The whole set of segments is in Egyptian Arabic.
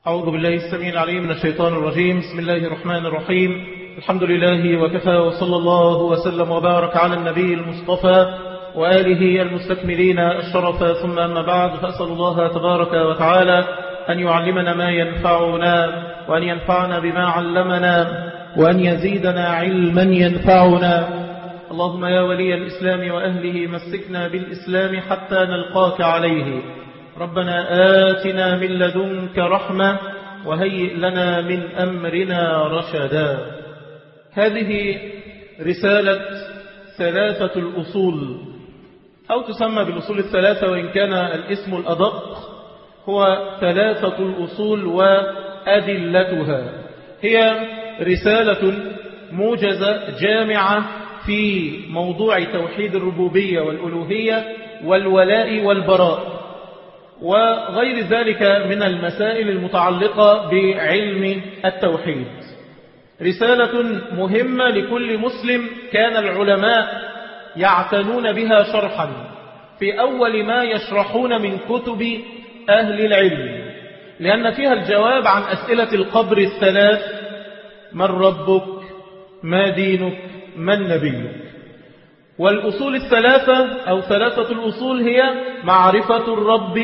أعوذ بالله السميع العليم من الشيطان الرجيم بسم الله الرحمن الرحيم الحمد لله وكفى وصلى الله وسلم وبارك على النبي المصطفى وآله المستكملين الشرف ثم أما بعد فأسأل الله تبارك وتعالى أن يعلمنا ما ينفعنا وأن ينفعنا بما علمنا وأن يزيدنا علما ينفعنا اللهم يا ولي الإسلام وأهله مسكنا بالإسلام حتى نلقاك عليه ربنا آتنا من لدنك رحمة وهيئ لنا من أمرنا رشدا هذه رسالة ثلاثة الأصول أو تسمى بالأصول الثلاثة وإن كان الاسم الأدق هو ثلاثة الأصول وأدلتها هي رسالة موجزة جامعة في موضوع توحيد الربوبية والألوهية والولاء والبراء وغير ذلك من المسائل المتعلقة بعلم التوحيد رسالة مهمة لكل مسلم كان العلماء يعتنون بها شرحا في أول ما يشرحون من كتب أهل العلم لأن فيها الجواب عن أسئلة القبر الثلاث من ربك ما دينك من نبيك والأصول الثلاثة أو ثلاثة الأصول هي معرفة الرب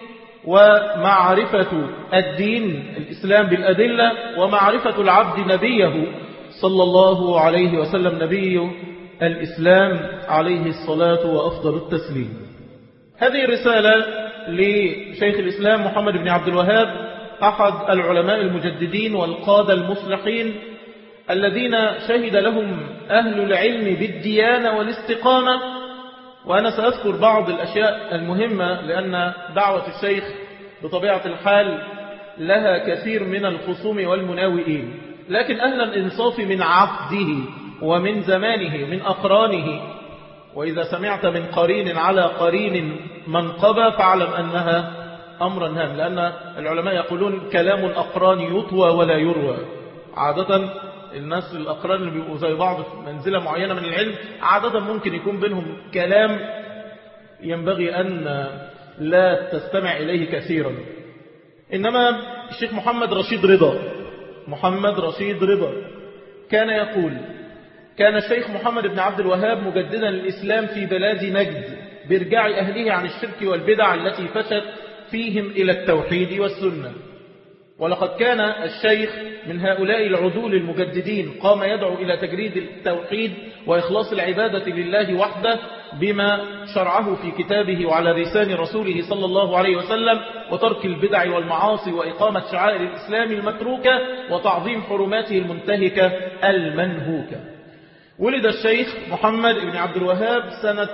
ومعرفة الدين الإسلام بالأدلة ومعرفة العبد نبيه صلى الله عليه وسلم نبي الإسلام عليه الصلاة وأفضل التسليم هذه الرسالة لشيخ الإسلام محمد بن عبد الوهاب أحد العلماء المجددين والقادة المصلحين الذين شهد لهم أهل العلم بالديانة والاستقامة وأنا سأذكر بعض الأشياء المهمة لأن دعوة الشيخ بطبيعة الحال لها كثير من الخصوم والمناوئين لكن أهل الإنصاف من عقده ومن زمانه من أقرانه وإذا سمعت من قرين على قرين منقبة فاعلم أنها أمرا هام لأن العلماء يقولون كلام الأقران يطوى ولا يروى عادة الناس الأقران اللي بيبقوا زي بعض في منزلة معينة من العلم عادة ممكن يكون بينهم كلام ينبغي أن لا تستمع إليه كثيرا إنما الشيخ محمد رشيد رضا محمد رشيد رضا كان يقول كان الشيخ محمد بن عبد الوهاب مجددا للإسلام في بلاد نجد بإرجاع أهله عن الشرك والبدع التي فشت فيهم إلى التوحيد والسنة ولقد كان الشيخ من هؤلاء العدول المجددين قام يدعو إلى تجريد التوحيد وإخلاص العبادة لله وحده بما شرعه في كتابه وعلى لسان رسوله صلى الله عليه وسلم وترك البدع والمعاصي وإقامة شعائر الإسلام المتروكة وتعظيم حرماته المنتهكة المنهوكة ولد الشيخ محمد بن عبد الوهاب سنة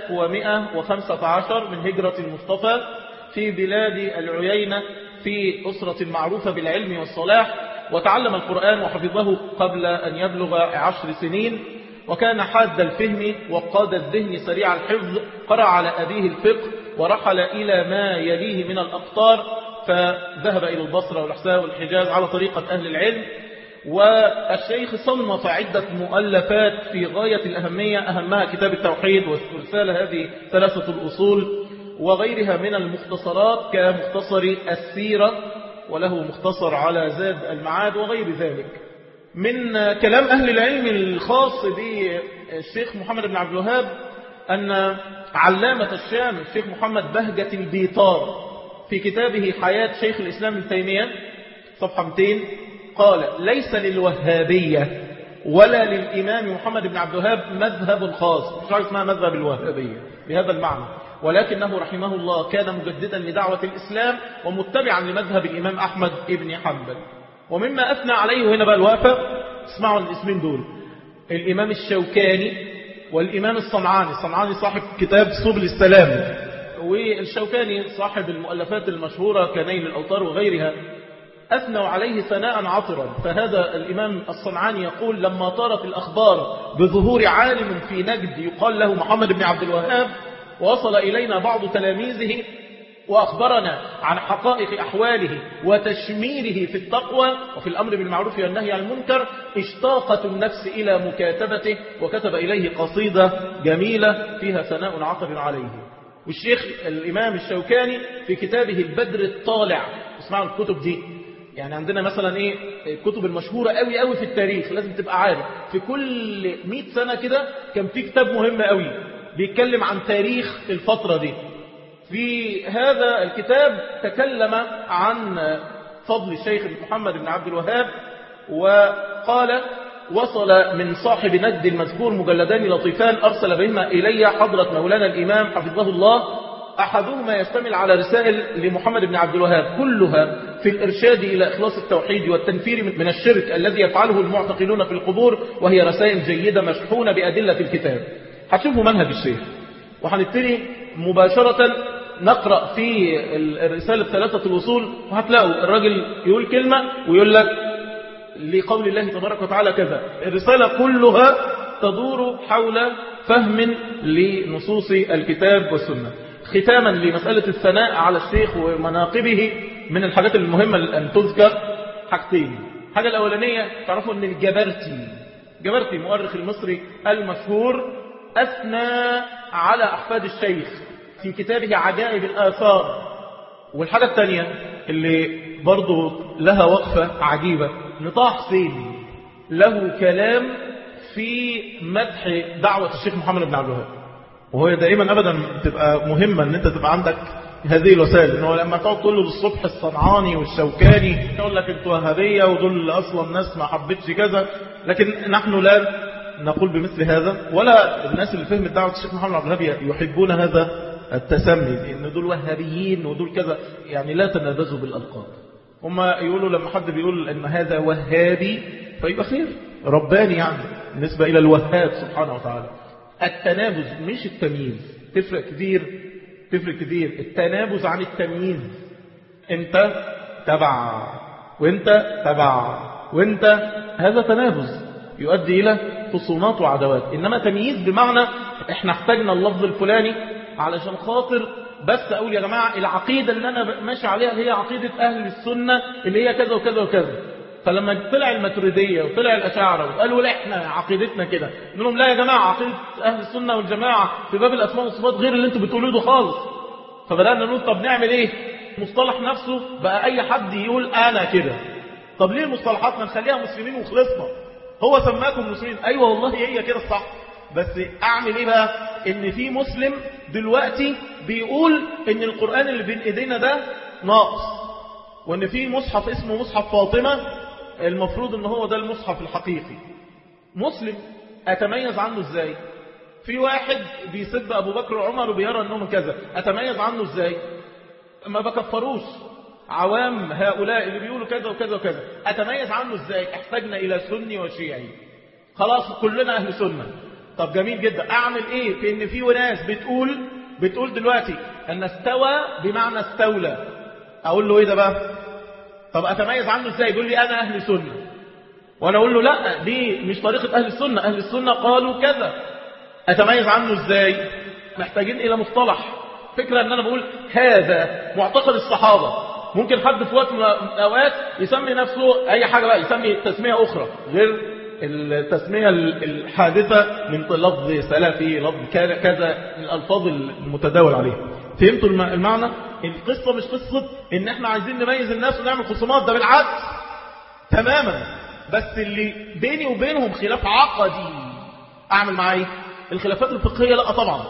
1115 من هجرة المصطفى في بلاد العيينة في أسرة معروفة بالعلم والصلاح وتعلم القرآن وحفظه قبل أن يبلغ عشر سنين وكان حاد الفهم وقاد الذهن سريع الحفظ قرأ على أبيه الفقه ورحل إلى ما يليه من الأقطار فذهب إلى البصرة والأحساء والحجاز على طريقة أهل العلم والشيخ صنف عدة مؤلفات في غاية الأهمية أهمها كتاب التوحيد والرسالة هذه ثلاثة الأصول وغيرها من المختصرات كمختصر السيرة وله مختصر على زاد المعاد وغير ذلك من كلام أهل العلم الخاص بالشيخ محمد بن عبد الوهاب أن علامة الشام الشيخ محمد بهجة البيطار في كتابه حياة شيخ الإسلام ابن تيمية صفحة 200 قال ليس للوهابية ولا للإمام محمد بن عبد الوهاب مذهب خاص مش عارف اسمها مذهب الوهابية بهذا المعنى ولكنه رحمه الله كان مجددا لدعوة الإسلام ومتبعا لمذهب الإمام أحمد ابن حنبل ومما أثنى عليه هنا بقى الوافة اسمعوا الاسمين دول الإمام الشوكاني والإمام الصنعاني الصنعاني صاحب كتاب سبل السلام والشوكاني صاحب المؤلفات المشهورة كنيل الأوطار وغيرها أثنوا عليه ثناء عطرا فهذا الإمام الصنعاني يقول لما طارت الأخبار بظهور عالم في نجد يقال له محمد بن عبد الوهاب وصل إلينا بعض تلاميذه وأخبرنا عن حقائق أحواله وتشميره في التقوى وفي الأمر بالمعروف والنهي عن المنكر اشتاقت النفس إلى مكاتبته وكتب إليه قصيدة جميلة فيها ثناء عطر عليه والشيخ الإمام الشوكاني في كتابه البدر الطالع اسمعوا الكتب دي يعني عندنا مثلا ايه الكتب المشهورة قوي قوي في التاريخ لازم تبقى عارف في كل 100 سنة كده كان في كتاب مهم قوي بيتكلم عن تاريخ الفترة دي في هذا الكتاب تكلم عن فضل الشيخ محمد بن عبد الوهاب وقال وصل من صاحب ند المذكور مجلدان لطيفان أرسل بهما إلي حضرة مولانا الإمام حفظه الله أحدهما يشتمل على رسائل لمحمد بن عبد الوهاب كلها في الإرشاد إلى إخلاص التوحيد والتنفير من الشرك الذي يفعله المعتقلون في القبور وهي رسائل جيدة مشحونة بأدلة الكتاب هتشوفوا منهج الشيخ وهنبتدي مباشرة نقرأ في الرسالة ثلاثة الوصول وهتلاقوا الراجل يقول كلمة ويقول لك لقول الله تبارك وتعالى كذا الرسالة كلها تدور حول فهم لنصوص الكتاب والسنة ختاما لمسألة الثناء على الشيخ ومناقبه من الحاجات المهمة أن تذكر حاجتين حاجة الأولانية تعرفوا أن الجبرتي جبرتي مؤرخ المصري المشهور أثنى على أحفاد الشيخ في كتابه عجائب الآثار والحاجة الثانية اللي برضو لها وقفة عجيبة نطاع حسين له كلام في مدح دعوة الشيخ محمد بن عبد الوهاب وهو دائما أبدا تبقى مهمة أن أنت تبقى عندك هذه الوسائل انه لما تقعد تقول له الصبح الصنعاني والشوكاني يقول لك انتوا وهابيه ودول اصلا ناس ما حبتش كذا لكن نحن لا نقول بمثل هذا ولا الناس اللي فهمت دعوه الشيخ محمد عبد الوهاب يحبون هذا التسمي ان دول وهابيين ودول كذا يعني لا تنابزوا بالالقاب هم يقولوا لما حد بيقول ان هذا وهابي فيبقى خير رباني يعني بالنسبه الى الوهاب سبحانه وتعالى التنابز مش التمييز تفرق كتير تفرق كتير التنابز عن التمييز انت تبع وانت تبع وانت هذا تنابز يؤدي الى خصومات وعداوات انما تمييز بمعنى احنا احتاجنا اللفظ الفلاني علشان خاطر بس اقول يا جماعة العقيدة اللي انا ماشي عليها هي عقيدة اهل السنة اللي هي كذا وكذا وكذا فلما طلع الماتريدية وطلع الأشاعرة وقالوا لا احنا عقيدتنا كده نقول لهم لا يا جماعة عقيدة أهل السنة والجماعة في باب الأسماء والصفات غير اللي انتوا بتقولوه ده خالص فبدأنا نقول طب نعمل ايه مصطلح نفسه بقى أي حد يقول أنا كده طب ليه المصطلحات ما نخليها مسلمين وخلصنا هو سماكم مسلمين أيوة والله هي كده الصح بس أعمل ايه بقى ان في مسلم دلوقتي بيقول ان القرآن اللي بين ايدينا ده ناقص وان في مصحف اسمه مصحف فاطمة المفروض ان هو ده المصحف الحقيقي مسلم اتميز عنه ازاي في واحد بيسب ابو بكر وعمر وبيرى انهم كذا اتميز عنه ازاي ما بكفروش عوام هؤلاء اللي بيقولوا كذا وكذا وكذا اتميز عنه ازاي احتاجنا الى سني وشيعي خلاص كلنا اهل سنة طب جميل جدا اعمل ايه في ان في ناس بتقول بتقول دلوقتي ان استوى بمعنى استولى اقول له ايه ده بقى طب اتميز عنه ازاي يقول لي انا اهل سنة وانا اقول له لا دي مش طريقة اهل السنة اهل السنة قالوا كذا اتميز عنه ازاي محتاجين الى مصطلح فكرة ان انا بقول هذا معتقد الصحابة ممكن حد في وقت من الاوقات يسمي نفسه اي حاجة بقى يسمي تسمية اخرى غير التسمية الحادثة من لفظ سلفي لفظ كذا من الألفاظ المتداول عليها فهمتوا المعنى القصة مش قصة ان احنا عايزين نميز الناس ونعمل خصومات ده بالعكس تماما بس اللي بيني وبينهم خلاف عقدي اعمل معاه ايه الخلافات الفقهية لا طبعا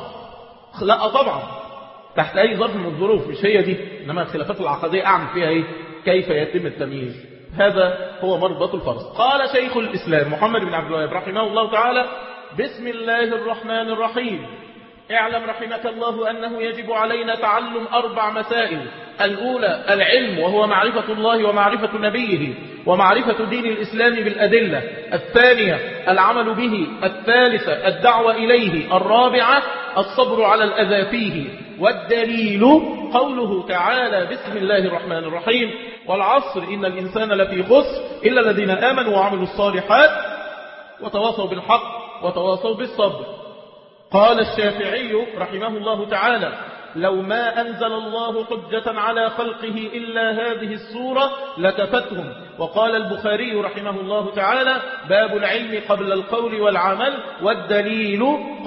لا طبعا تحت اي ظرف من الظروف مش هي دي انما الخلافات العقدية اعمل فيها ايه كيف يتم التمييز هذا هو مربط الفرس قال شيخ الإسلام محمد بن عبد الوهاب رحمه الله تعالى بسم الله الرحمن الرحيم اعلم رحمك الله أنه يجب علينا تعلم أربع مسائل الأولى العلم وهو معرفة الله ومعرفة نبيه ومعرفة دين الإسلام بالأدلة الثانية العمل به الثالثة الدعوة إليه الرابعة الصبر على الأذى فيه والدليل قوله تعالى بسم الله الرحمن الرحيم والعصر إن الإنسان لفي خسر إلا الذين آمنوا وعملوا الصالحات وتواصوا بالحق وتواصوا بالصبر قال الشافعي رحمه الله تعالى لو ما أنزل الله حجة على خلقه إلا هذه السورة لكفتهم وقال البخاري رحمه الله تعالى باب العلم قبل القول والعمل والدليل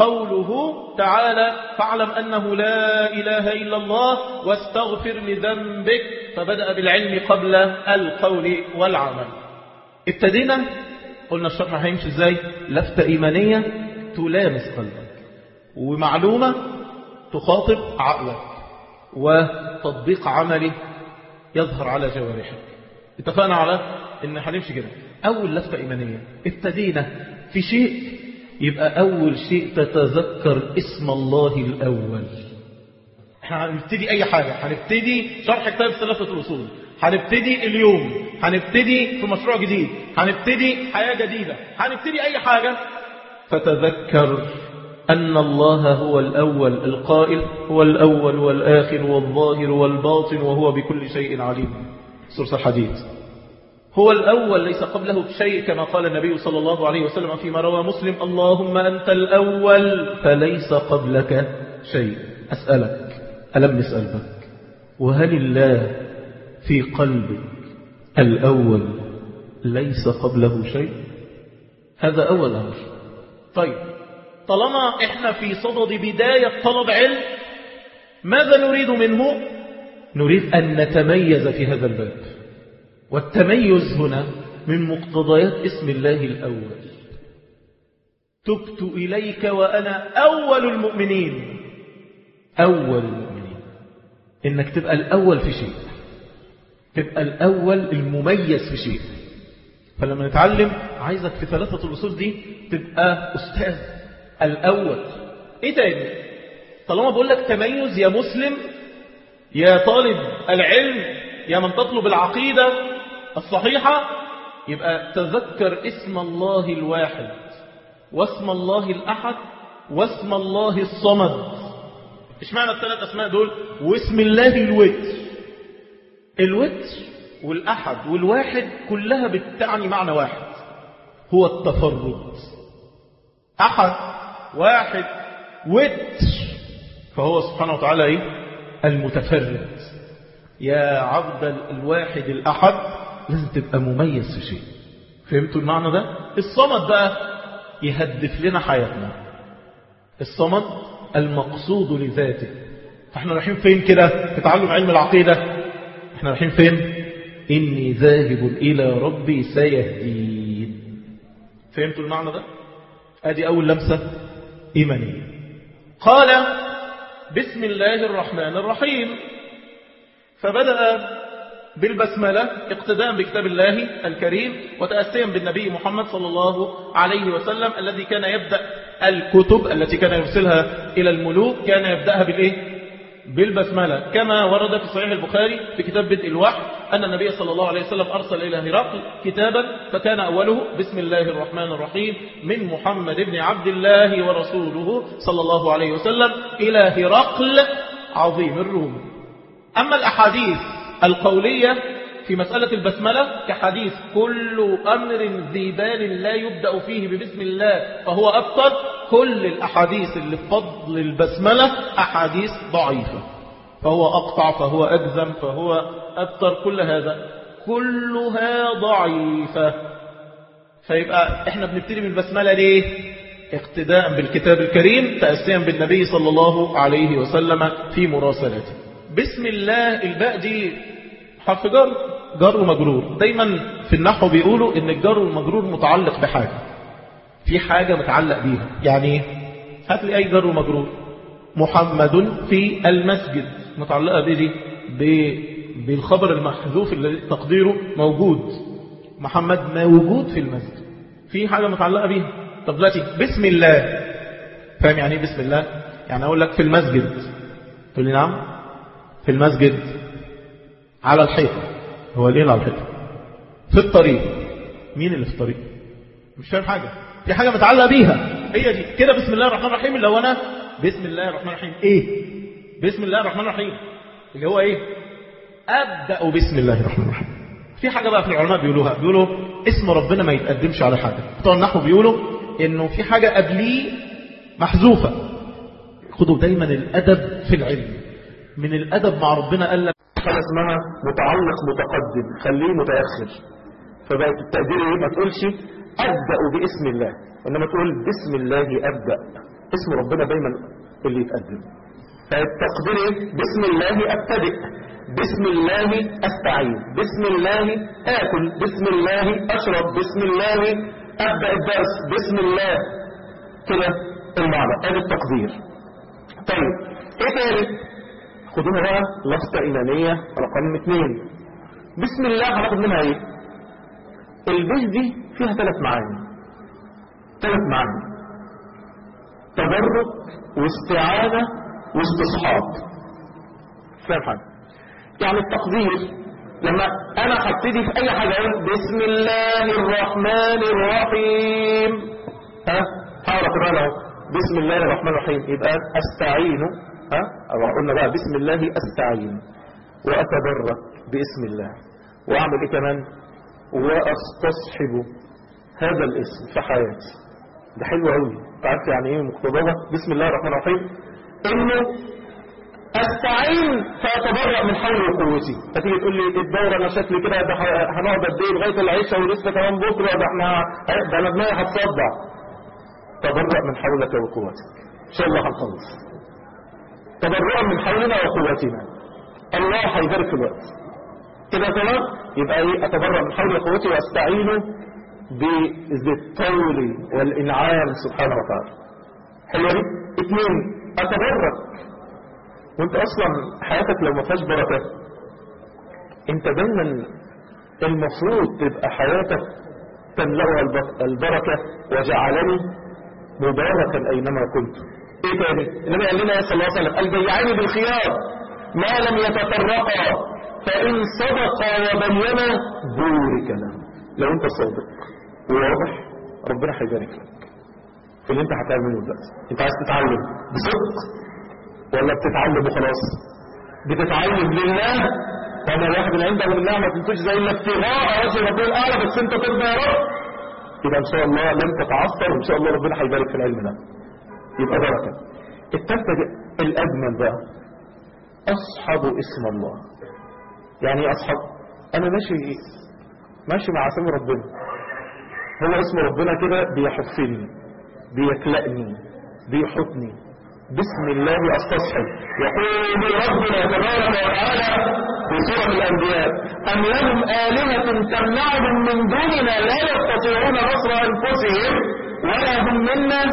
قوله تعالى فاعلم أنه لا إله إلا الله واستغفر لذنبك فبدأ بالعلم قبل القول والعمل ابتدينا قلنا الشرح هيمشي ازاي لفتة إيمانية تلامس قلبك ومعلومة تخاطب عقلك وتطبيق عملي يظهر على جوارحك اتفقنا على ان هنمشي كده اول لفتة ايمانية ابتدينا في شيء يبقى اول شيء تتذكر اسم الله الاول احنا هنبتدي اي حاجة هنبتدي شرح كتاب ثلاثة الاصول هنبتدي اليوم هنبتدي في مشروع جديد هنبتدي حياة جديدة هنبتدي اي حاجة فتذكر أن الله هو الأول القائل هو الأول والآخر والظاهر والباطن وهو بكل شيء عليم سورة الحديث هو الأول ليس قبله شيء كما قال النبي صلى الله عليه وسلم فيما روى مسلم اللهم أنت الأول فليس قبلك شيء أسألك ألمس قلبك وهل الله في قلبك الأول ليس قبله شيء هذا أول أمر طيب طالما احنا في صدد بداية طلب علم ماذا نريد منه نريد أن نتميز في هذا الباب والتميز هنا من مقتضيات اسم الله الأول تبت إليك وأنا أول المؤمنين أول المؤمنين إنك تبقى الأول في شيء تبقى الأول المميز في شيء فلما نتعلم عايزك في ثلاثة الأصول دي تبقى أستاذ الأول إيه تاني طالما بقول لك تميز يا مسلم يا طالب العلم يا من تطلب العقيدة الصحيحة يبقى تذكر اسم الله الواحد واسم الله الأحد واسم الله الصمد ايش معنى الثلاث أسماء دول واسم الله الوتر الوتر والأحد والواحد كلها بتعني معنى واحد هو التفرد أحد واحد وتر فهو سبحانه وتعالى إيه؟ المتفرد يا عبد الواحد الأحد لازم تبقى مميز في شيء فهمتوا المعنى ده الصمد بقى يهدف لنا حياتنا الصمد المقصود لذاته فاحنا رايحين فين كده في تعلم علم العقيدة احنا رايحين فين إني ذاهب إلى ربي سيهدين فهمتوا المعنى ده ادي أول لمسة إيمانية قال بسم الله الرحمن الرحيم فبدأ بالبسملة اقتداء بكتاب الله الكريم وتأسيا بالنبي محمد صلى الله عليه وسلم الذي كان يبدأ الكتب التي كان يرسلها إلى الملوك كان يبدأها بالإيه؟ بالبسملة كما ورد في صحيح البخاري في كتاب بدء الوحي أن النبي صلى الله عليه وسلم أرسل إلى هرقل كتابا فكان أوله بسم الله الرحمن الرحيم من محمد بن عبد الله ورسوله صلى الله عليه وسلم إلى هرقل عظيم الروم أما الأحاديث القولية في مسألة البسملة كحديث كل أمر ذي بال لا يبدأ فيه ببسم الله فهو أبطل كل الأحاديث اللي بفضل البسملة أحاديث ضعيفة فهو أقطع فهو أجزم فهو أبطر كل هذا كلها ضعيفة فيبقى احنا بنبتدي من البسملة ليه اقتداء بالكتاب الكريم تأسيا بالنبي صلى الله عليه وسلم في مراسلاته بسم الله الباء دي حرف جر جر ومجرور دايما في النحو بيقولوا ان الجر والمجرور متعلق بحاجة في حاجة متعلق بيها يعني هات لي اي جر ومجرور محمد في المسجد متعلقة بدي بالخبر المحذوف الذي تقديره موجود محمد موجود في المسجد في حاجة متعلقة بيها طب دلوقتي بسم الله فاهم يعني ايه بسم الله يعني اقول لك في المسجد تقول لي نعم في المسجد على الحيطة هو ليه على الحيطة في الطريق مين اللي في الطريق مش فاهم حاجة في حاجة متعلقة بيها هي دي كده بسم الله الرحمن الرحيم اللي هو أنا بسم الله الرحمن الرحيم إيه بسم الله الرحمن الرحيم اللي هو إيه أبدأ بسم الله الرحمن الرحيم في حاجة بقى في العلماء بيقولوها بيقولوا اسم ربنا ما يتقدمش على حاجة بتوع النحو بيقولوا إنه في حاجة قبليه محذوفة خدوا دايما الأدب في العلم من الأدب مع ربنا قال لك حاجة اسمها متعلق متقدم خليه متأخر فبقت التقدير ايه ما تقولش أبدأ باسم الله وإنما تقول بسم الله أبدأ اسم ربنا دايما اللي يتقدم فالتقدير ايه بسم الله أبتدئ بسم الله استعين بسم الله اكل بسم الله اشرب بسم الله ابدا الدرس بسم الله كده المعنى ادي التقدير طيب ايه تاني خدوها بقى لفظة ايمانية رقم اثنين بسم الله هناخد منها ايه البس دي فيها ثلاث معاني ثلاث معاني تبرك واستعانة واستصحاب فاهم حاجة يعني التقدير لما انا هبتدي في اي حاجة اقول بسم الله الرحمن الرحيم ها هقرا كمان اهو بسم الله الرحمن الرحيم يبقى استعين ها او قلنا بقى بسم الله استعين واتبرك باسم الله واعمل ايه كمان واستصحب هذا الاسم في حياتي ده حلو قوي عارف يعني ايه مقتضبه بسم الله الرحمن الرحيم انه استعين فاتبرأ من حول وقوتي فتيجي تقول لي الدوره انا شكلي كده ده هنقعد قد ايه لغايه العشاء ولسه كمان بكره ده احنا ده انا دماغي هتصدع تبرأ من حولك وقوتك ان شاء الله هنخلص تبرأ من حولنا وقوتنا الله هيبارك في الوقت كده تمام يبقى ايه اتبرأ من حول وقوتي واستعين بذي الطول والانعام سبحانه وتعالى حلوه دي اثنين اتبرك وانت اصلا حياتك لو ما فيهاش بركه انت دايما المفروض تبقى حياتك تملأها البركه وجعلني مباركا اينما كنت ايه تاني النبي قال لنا صلى الله عليه وسلم البيعان بالخيار ما لم يتفرقا فان صدقا وبينا بورك له لو انت صادق وواضح ربنا هيبارك لك في اللي انت هتعمله دلوقتي انت عايز تتعلم بصدق ولا بتتعلم وخلاص بتتعلم لله وما واحد من عنده من الله ما تنتج زي الا ابتغاء وجه ربنا الاعلى بس انت ترضى يا رب يبقى ان شاء الله لن تتعثر وان شاء الله ربنا هيبارك في العلم ده يبقى بركه الثالثه الاجمل بقى اصحب اسم الله يعني ايه اصحب انا ماشي ماشي مع اسم ربنا هو اسم ربنا كده بيحفني بيكلأني بيحطني بسم الله استصحب يقول ربنا تبارك وتعالى في سورة الأنبياء أم لهم آلهة تمنعهم من دوننا لا يستطيعون نصر أنفسهم ولا هم منا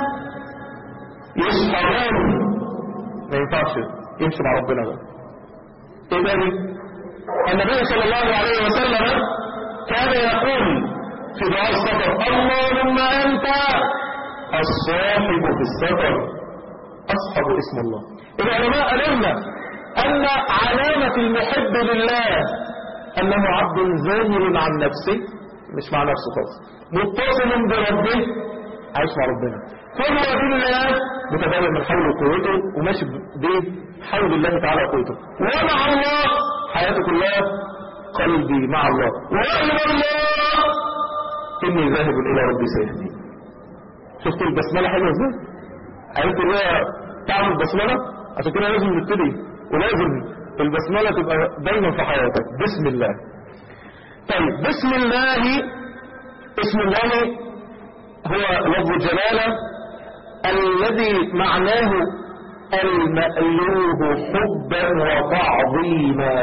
يسحرون ما ينفعش يمشي مع ربنا بقى ايه تاني النبي صلى الله عليه وسلم كان يقول في دعاء السفر اللهم أنت الصاحب في السفر أصحب اسم الله العلماء قالوا لنا أن علامة المحب لله أنه عبد زاهر عن نفسه مش مع نفسه خالص متصل بربه عايش مع ربنا فهو بالله متبادل من حول قوته وماشي بحول الله تعالى قوته ومع الله حياته كلها قلبي مع الله وإلى الله إني ذاهب إلى ربي سيهدي شفتوا البسملة حلوة ازاي؟ عرفت اللي هو تعمل بسملة عشان كده لازم نبتدي ولازم البسملة تبقى دايما في حياتك بسم الله طيب بسم الله اسم الله هو لفظ الجلالة الذي معناه المألوه حبا وتعظيما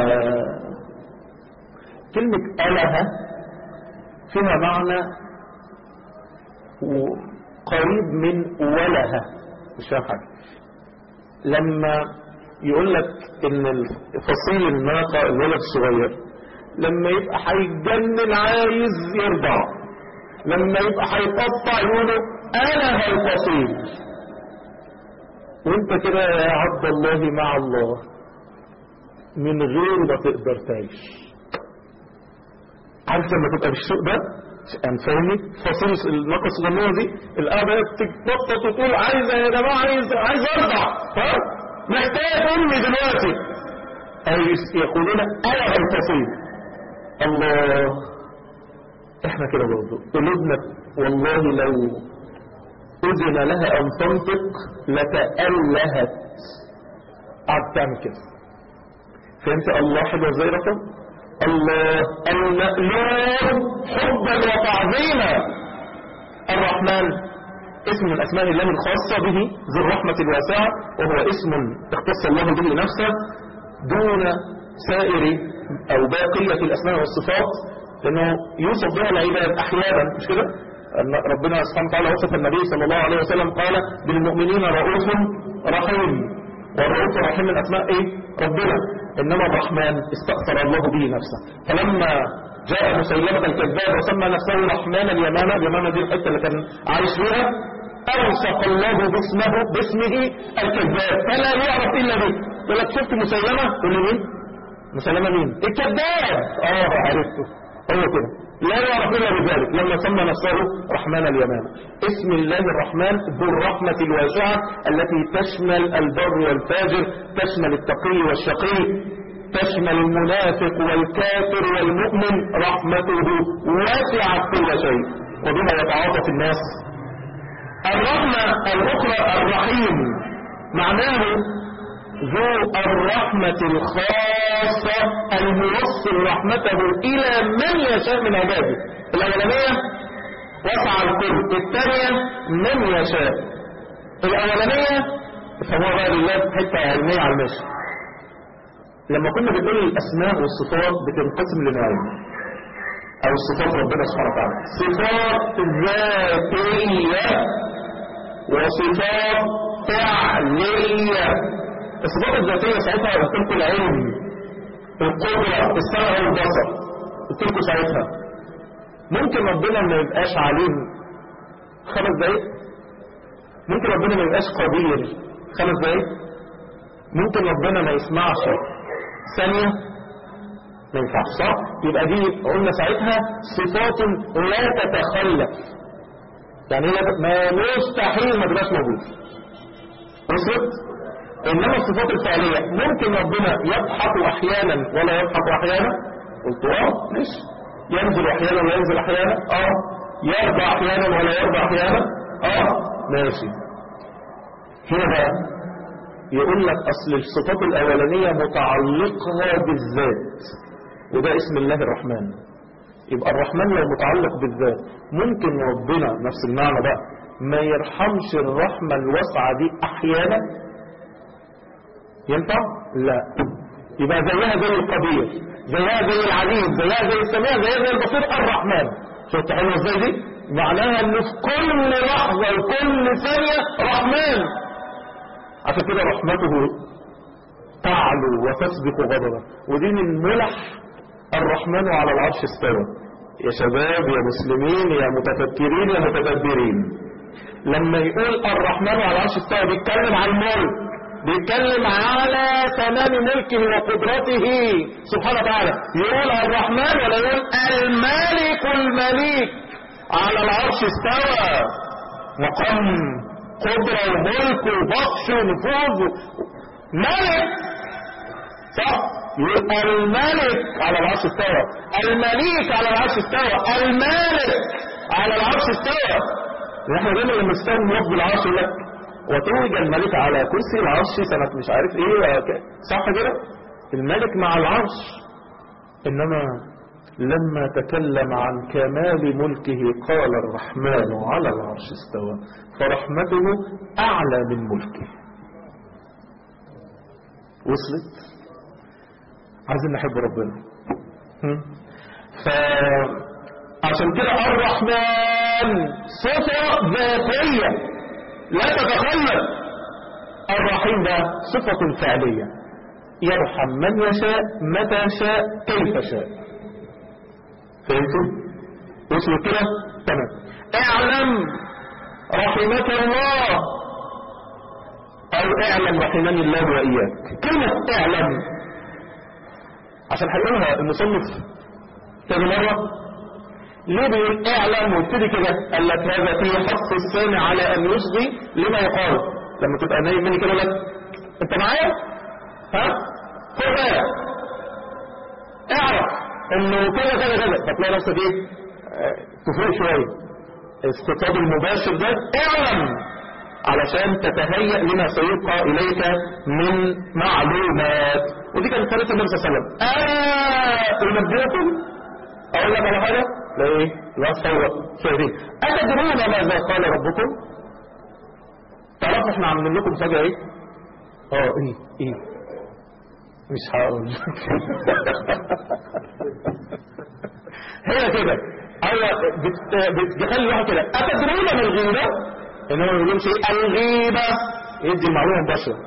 كلمة أله فيها معنى قريب من ولها مش فاهم حاجة لما يقول لك ان فصيل الناقة الولد الصغير لما يبقى هيتجنن عايز يرضع لما يبقى هيقطع يقولوا انا الفصيل وانت كده يا عبد الله مع الله من غير ما تقدر تعيش عارف لما تبقى بالسوق ده يعني فاهمني فصيل الناقه الصغنونه دي القاعده تتنطط وتقول عايزه يا جماعه عايز عايز ارضع ها محتاج امي دلوقتي اي يقولون انا الفصيل الله احنا كده برضه قلوبنا والله لو اذن لها ان تنطق لتألهت قعدت تعمل كده فهمت الله حلوه ازاي رقم الله المألوف حبا وتعظيما الرحمن اسم من أسماء الله الخاصة به ذو الرحمة الواسعة وهو اسم اختص الله به نفسه دون سائر أو باقية الأسماء والصفات لأنه يوصف بها العباد أحيانا مش كده أن ربنا سبحانه وتعالى وصف النبي صلى الله عليه وسلم قال بالمؤمنين رؤوف رحيم والرؤوف الرحيم من أسماء إيه ربنا إنما الرحمن استأثر الله به نفسه فلما جاء مسيلمة الكذاب وسمى نفسه رحمن اليمامة اليمامة دي الحتة اللي كان عايش فيها أوثق الله باسمه باسمه الكذاب فلا يعرف إلا به يقول لك شفت مسيلمة تقول لي مين مسيلمة مين الكذاب اه عرفته هو كده لا يعرف إلا بذلك لما سمى نفسه رحمن اليمامة اسم الله الرحمن ذو الرحمة الواسعة التي تشمل البر والفاجر تشمل التقي والشقي تشمل المنافق والكافر والمؤمن رحمته واسعت كل شيء وبها يتعاطف الناس الرحمة الأخرى الرحيم معناه ذو الرحمة الخاصة الموصل رحمته إلى من يشاء من عباده الأولانية وسع الكل الثانية من يشاء الأولانية فهو بقى لله حتة علمية على المشي لما كنا بنقول الأسماء والصفات بتنقسم لنوعين أو الصفات ربنا سبحانه وتعالى صفات ذاتية وصفات فعلية الصفات الذاتية ساعتها قلت لكم العلم القدرة السمع والبصر قلت لكم ساعتها ممكن ربنا ما يبقاش عليم خمس دقايق ممكن ربنا ما يبقاش قدير خمس دقايق ممكن ربنا ما يسمعش ثانية ما ينفعش صح يبقى دي قلنا ساعتها صفات لا تتخلف يعني هي ما مستحيل ما تبقاش موجود وصلت انما الصفات الفعلية ممكن ربنا يضحك احيانا ولا يضحك احيانا قلت اه ماشي ينزل احيانا وينزل احيانا اه يرضى احيانا ولا يرضى احيانا اه ماشي هنا بقى يقول لك اصل الصفات الاولانية متعلقة بالذات وده اسم الله الرحمن يبقى الرحمن لو متعلق بالذات ممكن ربنا نفس المعنى بقى ما يرحمش الرحمة الواسعة دي احيانا ينفع لا يبقى زيها زي القدير زيها زي العليم زيها زي السميع زيها زي البصير الرحمن شفت حلوه ازاي دي معناها ان في كل لحظة وكل ثانية رحمن عشان كده رحمته تعلو وتسبق غضبه ودي من ملح الرحمن على العرش استوى يا شباب يا مسلمين يا متفكرين يا متدبرين لما يقول الرحمن على العرش استوى بيتكلم عن الملك بيتكلم على تمام ملكه وقدرته سبحانه وتعالى يقول الرحمن ولا يقول الملك المليك على العرش استوى مقام قدرة وملك وبطش ونفوذ ملك صح يبقى الملك على العرش استوى المليك على العرش استوى المالك على العرش استوى نحن دايما لما نستخدم لفظ العرش يقول لك وتوج الملك على كرسي العرش سنة مش عارف ايه وك- صح كده الملك مع العرش انما لما تكلم عن كمال ملكه قال الرحمن على العرش استوى فرحمته اعلى من ملكه وصلت عايزين نحب ربنا هم؟ فعشان كده الرحمن صفة ذاتية لا تتخلف الرحيم ده صفة فعلية يرحم من يشاء متى شاء كيف شاء فهمتوا وصلوا كده تمام اعلم رحمك الله او اعلم رحمني الله واياك كلمة اعلم عشان هيقولها المصنف تاني مرة ليه بيقول اعلم وابتدي كده قال لك هذا فيه حث السامع على ان يصغي لما يقال لما تبقى نايم مني كده لك انت معايا ها خد بالك اعرف انه كذا كذا كذا فتلاقي نفسك ايه آه، تفوق شويه الخطاب المباشر ده اعلم علشان تتهيأ لما سيبقى إليك من معلومات ودي كانت ثالثة النبي صلى الله عليه وسلم آه أنبئكم أقول لك على حاجة لا إيه لا صوت شاهدين أتدرون ماذا قال ربكم تعرفوا احنا عاملين لكم فجأة إيه اه إيه إيه مش هقول هي كده ايوه بت- بتخلي الواحد كده اتدرون من الغيبه ان هو ما يقولش ايه الغيبه يدي المعلومه مباشره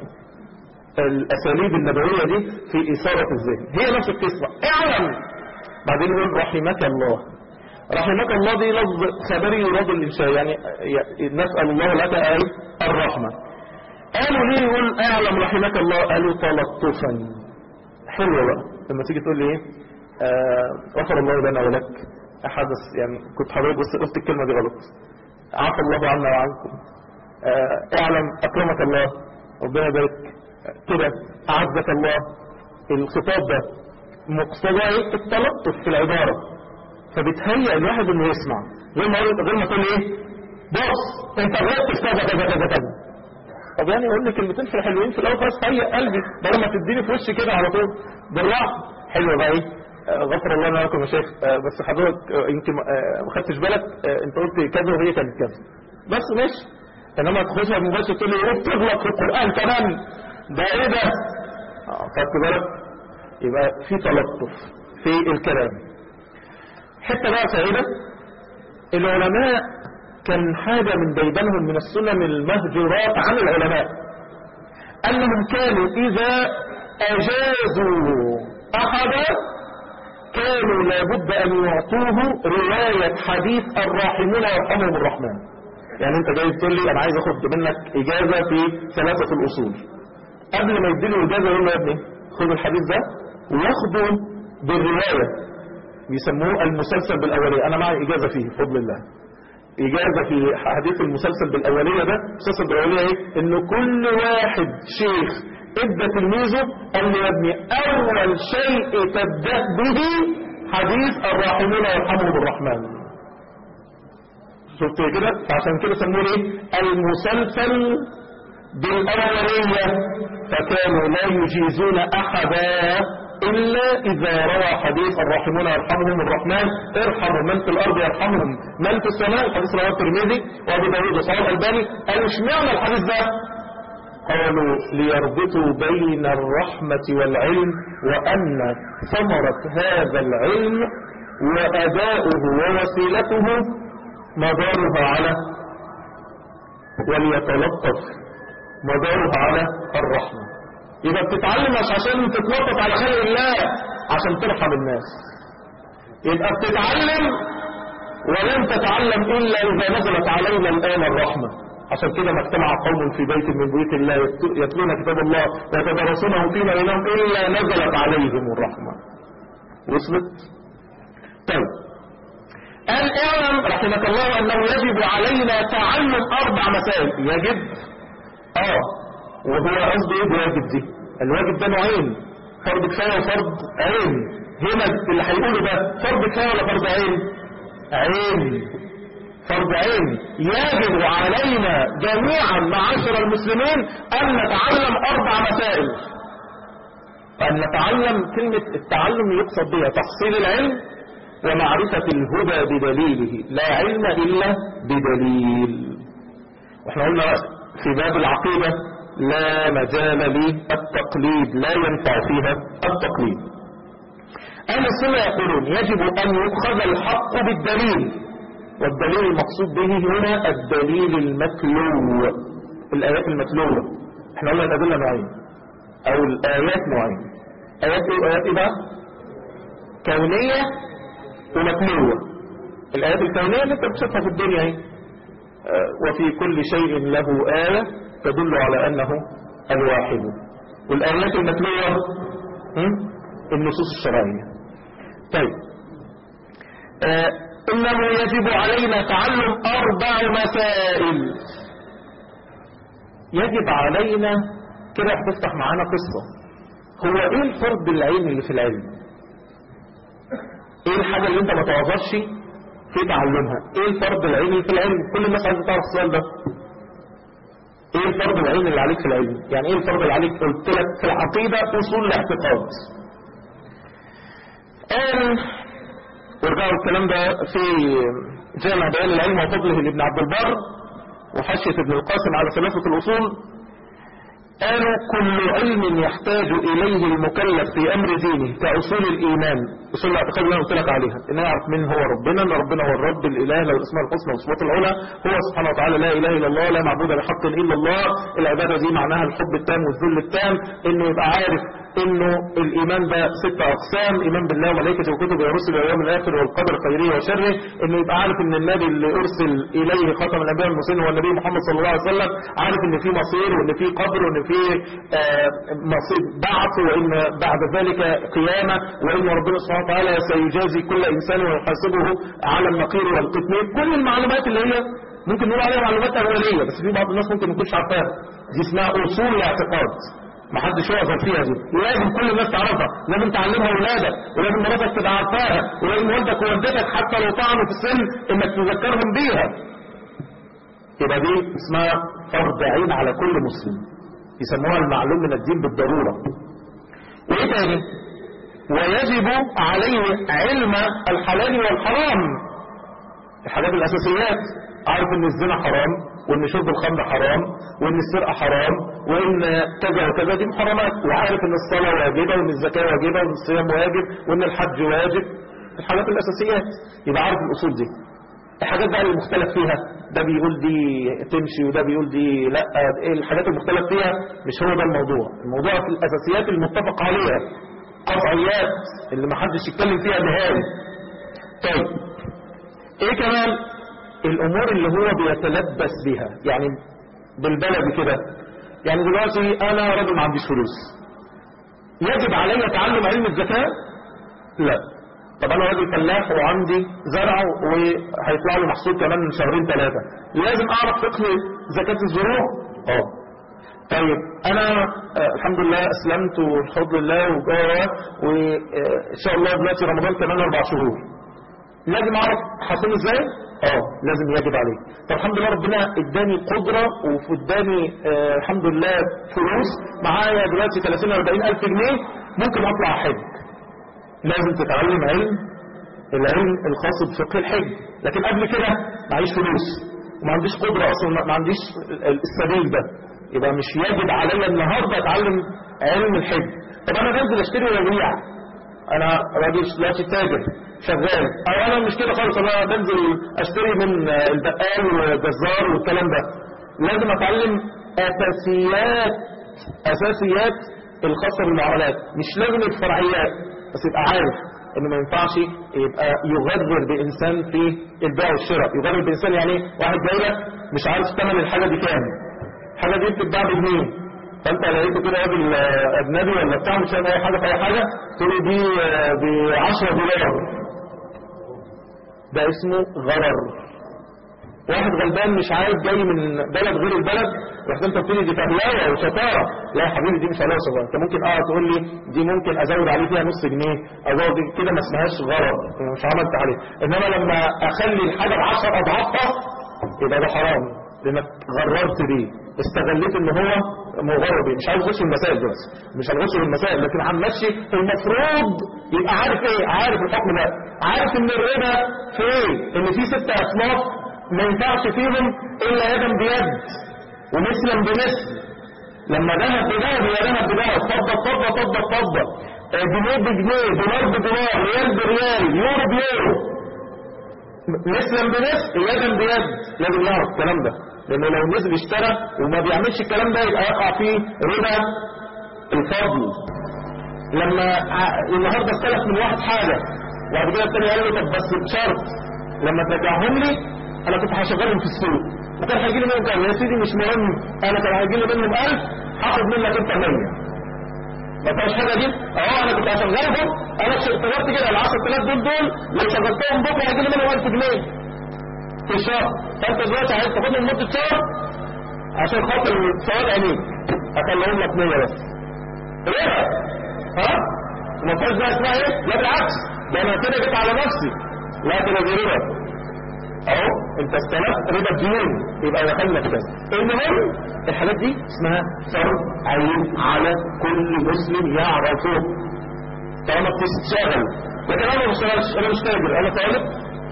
الاساليب النبويه دي في اثاره الذهن هي نفس القصه اعلم بعدين يقول رحمك الله رحمك الله دي لفظ خبري يراد الانشاء يعني ي- نسال الله لك اي الرحمه قالوا ليه يقول اعلم رحمك الله قالوا تلطفا حلوه بقى لما تيجي تقول لي ايه آه، غفر الله لنا ولك حدث يعني كنت حضرتك بس قلت الكلمه دي غلط عفى الله عنا وعنكم آه، اعلم اكرمك الله ربنا يبارك كده اعزك الله الخطاب ده مقتضى ايه التلطف في العباره فبتهيئ الواحد انه يسمع غير ما غير ما تقول ايه بص انت غلطت في كذا كذا كذا كذا طب يعني اقول لك كلمتين في الحلوين في الاول بس هيئ قلبي بدل ما تديني في وشي كده على طول بالراحه حلوه بقى ايه آه، غفر الله لنا ولكم يا شيخ آه، بس حضرتك آه، يمكن آه، ما خدتش بالك آه، انت قلت كذا وهي كانت كذا بس ماشي انما تخشها مباشر تقول لي ايه بتغلط في القران كمان ده ايه ده آه، خدت بالك يبقى في تلطف في الكلام حته بقى سعيده العلماء كان حاجة من ديدنهم من السنن المهجورات عن العلماء أنهم كانوا إذا أجازوا أحدا كانوا لابد أن يعطوه رواية حديث الراحمون يرحمهم الرحمن يعني أنت جاي تقول لي أنا عايز أخد منك إجازة في ثلاثة الأصول قبل ما يديله إجازة يقول له يا ابني خد الحديث ده وياخده بالرواية بيسموه المسلسل بالأولية أنا معي إجازة فيه بفضل الله إجازة في حديث المسلسل بالأولية ده المسلسل بالأولية إيه إن كل واحد شيخ ادى تلميذه قال له يا ابني أول شيء تبدأ به حديث الراحمون يرحمهم الرحمن شفت كده فعشان كده سموه ايه المسلسل بالأولية فكانوا لا يجيزون أحدا إلا إذا روى حديث الراحمون يرحمهم الرحمن ارحموا من في الأرض يرحمهم من في السماء الحديث رواه الترمذي وأبو داود وصحاب الألباني قالوا اشمعنى الحديث ده؟ قالوا ليربطوا بين الرحمة والعلم وأن ثمرة هذا العلم وأداؤه ووسيلته مدارها على وليتلطف مدارها على الرحمة يبقى بتتعلم مش عشان تتلطف على خلق الله عشان ترحم الناس يبقى بتتعلم ولن تتعلم إلا إذا نزلت علينا الآن الرحمة عشان كده ما اجتمع قوم في بيت من بيوت الله يتلون كتاب الله ويتدرسونه فيما بينهم إلا نزلت عليهم الرحمة وصلت؟ طيب قال اعلم رحمك الله أنه يجب علينا تعلم أربع مسائل يجب آه وهو قصده ايه بواجب دي الواجب ده نوعين فرض كفايه وفرض عين هنا اللي هيقوله ده فرض كفايه ولا فرض عين عين فرض عين يجب علينا جميعا معاشر المسلمين ان نتعلم اربع مسائل ان نتعلم كلمة التعلم يقصد بها تحصيل العلم ومعرفة الهدى بدليله لا علم الا بدليل واحنا قلنا في باب العقيدة لا مجال للتقليد لا ينفع فيها التقليد أهل السنة يقولون يجب أن يؤخذ الحق بالدليل والدليل المقصود به هنا الدليل المتلو الآيات المتلوة احنا قلنا الأدلة نوعين أو الآيات نوعين آيات ايه آيات ايه بقى كونية ومتلوة الآيات الكونية اللي انت بتشوفها في الدنيا اهي وفي كل شيء له آية تدل على أنه الواحد والآيات المتلوة النصوص الشرعية طيب آه إنه يجب علينا تعلم أربع مسائل يجب علينا كده هتفتح معانا قصة هو ايه الفرض العلمي اللي في العلم ايه الحاجة اللي انت ما تعرفش في تعلمها ايه الفرض العلمي في العلم كل الناس عايزه تعرف السؤال ده ايه الفرض العلمي اللي عليك في العلم يعني ايه الفرض اللي عليك قلت لك في العقيدة اصول الاعتقاد قال ورجعوا الكلام ده في جامع بيان العلم وفضله لابن عبد البر وحاشية ابن القاسم على ثلاثة الأصول قالوا كل علم يحتاج إليه المكلف في أمر دينه كأصول الإيمان أصول الاعتقاد اللي أنا قلت لك عليها إن يعرف من هو ربنا إن ربنا هو الرب الإله له الأسماء الحسنى والصفات العلى هو سبحانه وتعالى لا إله إلا الله لا معبود بحق إلا الله العبادة دي معناها الحب التام والذل التام إنه يبقى عارف إنه الإيمان ده ست أقسام إيمان بالله وملائكته وكتبه ورسله واليوم الآخر والقدر خيره وشره إنه يبقى عارف إن النبي اللي أرسل إليه خاتم الأنبياء والمرسلين هو النبي محمد صلى الله عليه وسلم عارف إن في مصير وإن في قبر وإن في آه، مصير بعث وإن بعد ذلك قيامة وإن ربنا سبحانه وتعالى سيجازي كل إنسان ويحاسبه على النقير والقطمير كل المعلومات اللي هي ممكن نقول عليها معلومات أولية بس في بعض الناس ممكن ما يكونش عارفاها دي اسمها أصول الاعتقاد ما حدش يعذر فيها دي لازم كل الناس تعرفها لازم تعلمها اولادك ولازم مراتك تبقى عارفاها ولازم والدك ووالدتك حتى لو طعنوا في السن انك تذكرهم بيها يبقى دي اسمها فرض عين على كل مسلم يسموها المعلوم من الدين بالضرورة وايه تاني ويجب عليه علم الحلال والحرام الحاجات الاساسيات عارف ان الزنا حرام وان شرب الخمر حرام وان السرقه حرام وان كذا وكذا دي محرمات وعارف ان الصلاه واجبه وان الزكاه واجبه وان الصيام واجب وان الحج واجب الحاجات الاساسيات يبقى عارف الاصول دي الحاجات بقى اللي مختلف فيها ده بيقول دي تمشي وده بيقول دي لا ايه الحاجات المختلف فيها مش هو ده الموضوع الموضوع في الاساسيات المتفق عليها قطعيات اللي ما حدش يتكلم فيها نهائي طيب ايه كمان الامور اللي هو بيتلبس بها يعني بالبلد كده يعني دلوقتي انا راجل ما عنديش فلوس يجب علي تعلم علم الزكاة لا طب انا راجل فلاح وعندي زرع وهيطلع لي محصول كمان من شهرين ثلاثة لازم اعرف فقه زكاة الزروع اه طيب انا آه الحمد لله اسلمت والحمد لله وجوه وان شاء الله دلوقتي رمضان كمان اربع شهور لازم اعرف حاصل ازاي اه لازم يجب عليه طب الحمد لله ربنا اداني قدرة واداني آه الحمد لله فلوس معايا دلوقتي 30 40 الف جنيه ممكن اطلع حج لازم تتعلم علم العلم الخاص بفقه الحج لكن قبل كده معيش فلوس وما عنديش قدرة اصلا ما عنديش السبيل ده يبقى مش يجب عليا النهارده اتعلم علم الحج طب انا بنزل اشتري وابيع انا راجل دلوقتي تاجر شغال او انا مش كده خالص انا بنزل اشتري من البقال والجزار والكلام ده لازم اتعلم اساسيات اساسيات الخاصه بالمعاملات مش لازم الفرعيات بس يبقى عارف انه ما ينفعش يبقى يغرر بانسان في البيع والشراء يغرر بانسان يعني واحد جاي لك مش عارف ثمن الحاجه دي كام الحاجه دي بتتباع بجنيه فانت لقيته كده راجل اجنبي ولا بتاع مش فاهم اي حاجه في اي حاجه تقول له دي ب 10 دولار ده اسمه غرر واحد غلبان مش عارف جاي من بلد غير البلد رحت انت بتقول دي فهلاوه وشطاره لا يا حبيبي دي مش علاوه صغيره انت ممكن اه تقول لي دي ممكن ازود عليه فيها نص جنيه ازود كده ما اسمهاش غرر مش عملت عليه انما لما اخلي الحاجه ب 10 اضعافها يبقى ده حرام لانك غررت بيه استغليت ان هو مغرب بيه مش عايز اخش في المسائل دلوقتي مش هنخش في المسائل لكن هنمشي المفروض يبقى عارف ايه عارف الحكم ده عارف ان الربا في ايه ان في ست اصناف ما ينفعش فيهم الا يدا بيد ومثلا بمثل لما ذهب بذهب يا ذهب بذهب فضه بفضه فضه بفضه جنيه بجنيه دولار بدولار ريال بريال يورو بيورو مثلا بمثل يدا بيد لازم نعرف الكلام ده لانه لو نزل اشترى وما بيعملش الكلام ده يبقى يقع فيه ربا الفضل لما النهارده استلف من واحد حاجه وبعد كده الثاني قال له طب بس بشرط لما ترجعهم لي انا كنت هشغلهم في السوق وكان هيجي لي منهم كام يا سيدي مش مهم انا كان هيجي لي منهم 1000 هاخد منك انت 100 ما فيهاش حاجه دي اه انا كنت هشغلهم انا افتكرت كده ال 10000 دول دول لو شغلتهم بكره هيجي لي منهم 1000 جنيه في الشهر فانت دلوقتي عايز تاخدهم لمده شهر عشان خاطر سواد عينيك هخليهم لك 100 بس ربا ها ما فيهاش بقى اسمها ايه لا بالعكس ده انا كده جيت على نفسي لا كده دي ربا اهو انت استلفت ربا الديون يبقى دخلنا في كذا المهم الحاجات دي اسمها فرض عين على كل مسلم يعرفه طالما بتشتغل لكن انا ما بشتغلش انا مش تاجر انا طالب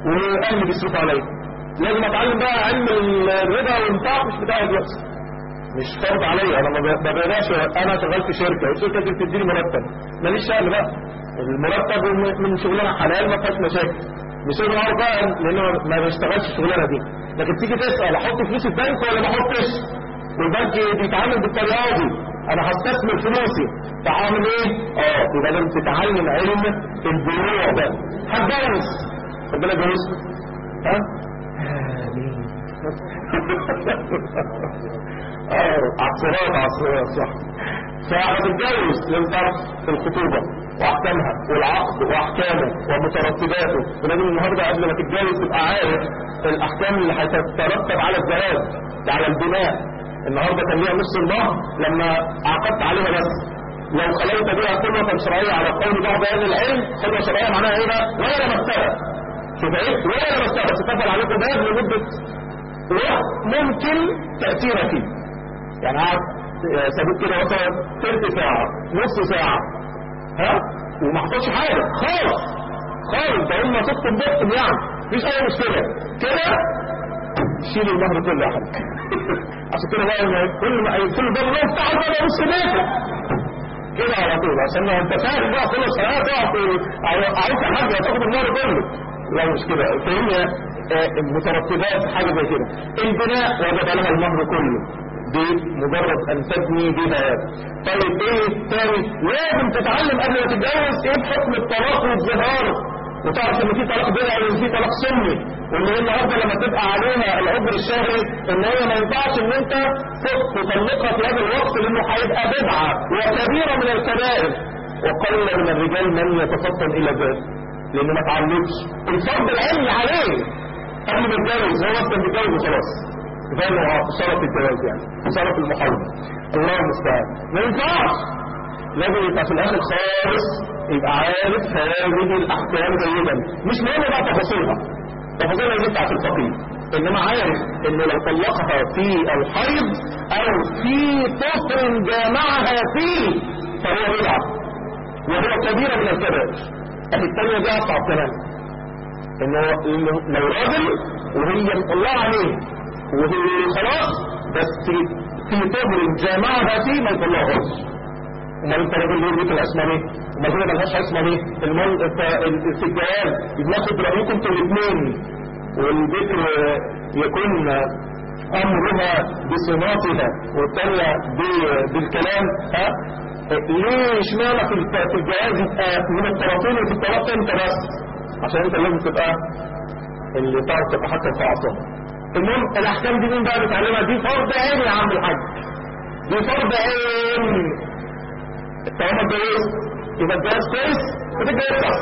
واهلي بيصرفوا عليا لازم اتعلم بقى علم الربا والانفاق مش بتاعي دلوقتي مش فرض عليا انا ما ب- ما بقدرش انا شغال في شركه الشركه دي بتديني مرتب ماليش شغل بقى المرتب من- من شغلانه حلال ما فيهاش مشاكل مش انا اعرف بقى لان أنا ما بشتغلش الشغلانه دي لكن تيجي تسال احط فلوسي في البنك ولا ما احطش والبنك بيتعامل بالطريقه دي انا هستثمر فلوسي فهعمل ايه؟ اه يبقى لازم تتعلم علم البيوع ده هتجوز ربنا يجوزك ها؟ آمين اه عصرات عصرات صح فهتتجوز لازم تعرف الخطوبة واحكامها والعقد واحكامه ومترتباته ولازم النهارده قبل ما تتجوز تبقى عارف الاحكام اللي هتترتب على الزواج على البناء النهارده كان ليها نص المهر لما عقدت عليها بس لو خليت بها خلوة شرعية على قول بعض اهل العلم خلوة شرعية معناها ايه بقى؟ ولا مسألة شوف ايه؟ ولا مسألة بس تفضل عليكم باب لمدة وقت ممكن تأثيرها فيه يعني قعد سابوك كده مثلا ثلث ساعة نص ساعة ها وما حصلش حاجة خالص خالص ده هم صدتم بطم يعني مفيش أي مشكلة كده شيل المهر كله يا حاج عشان كده بقى إن كل ما يقفلوا الباب الله افتحوا الباب يا نص بيتك كده على طول عشان لو انت فاهم بقى كل الصلاه تقع في عليك يا حاج هتاخد المهر كله لا مش كده فهي آه، مترتبات حاجه زي كده البناء وجب لها المهر كله بمجرد ان تبني بها طيب ايه الثاني لازم تتعلم قبل ما تتجوز ايه بحكم الطلاق والظهار وتعرف ان في طلاق بدعي وان في طلاق سني وان هي النهارده لما تبقى عليها العذر الشهري ان هي ما ينفعش ان انت تطلقها في هذا الوقت لانه هيبقى بدعه وكبيره من الكبائر وقل من الرجال من يتفطن الى ذلك لانه ما اتعلمش الفرض العلمي عليه قبل ما يتجوز هو اصلا بيتجوز وخلاص زي ما هو شرف الجواز يعني شرف المحاولة الله المستعان ما ينفعش لازم يبقى في الاخر خالص يبقى عارف هذه الاحكام جيدا مش مهم بقى تفاصيلها تفاصيلها دي بتاعت الفقيه انما عارف انه لو طلقها في الحيض او في طفل جامعها فيه فهو بدعه وهو كبيره من الكبائر الثانيه دي اصعب كمان انه إنه لو راجل وهي مطلعه عليه وهي خلاص بس في طهر جامعها فيه ما يطلعهاش امال انت راجل ليه بيت الاسماء ليه؟ امال هي ملهاش اسماء ليه؟ المال في الجواز بناخد رايكم انتوا الاثنين والذكر يكون امرها بصماتها والثانيه ب- بالكلام ها ليه اشمعنى في الت- في الجواز يبقى من الطرفين وفي الطرف انت بس عشان انت لازم تبقى اللي تعرف تتحكم في اعصابك المهم الاحكام دي مين بقى بيتعلمها دي فرض عين يا عم الحاج دي فرض عين طالما اتجوزت يبقى الجواز كويس وتتجوز صح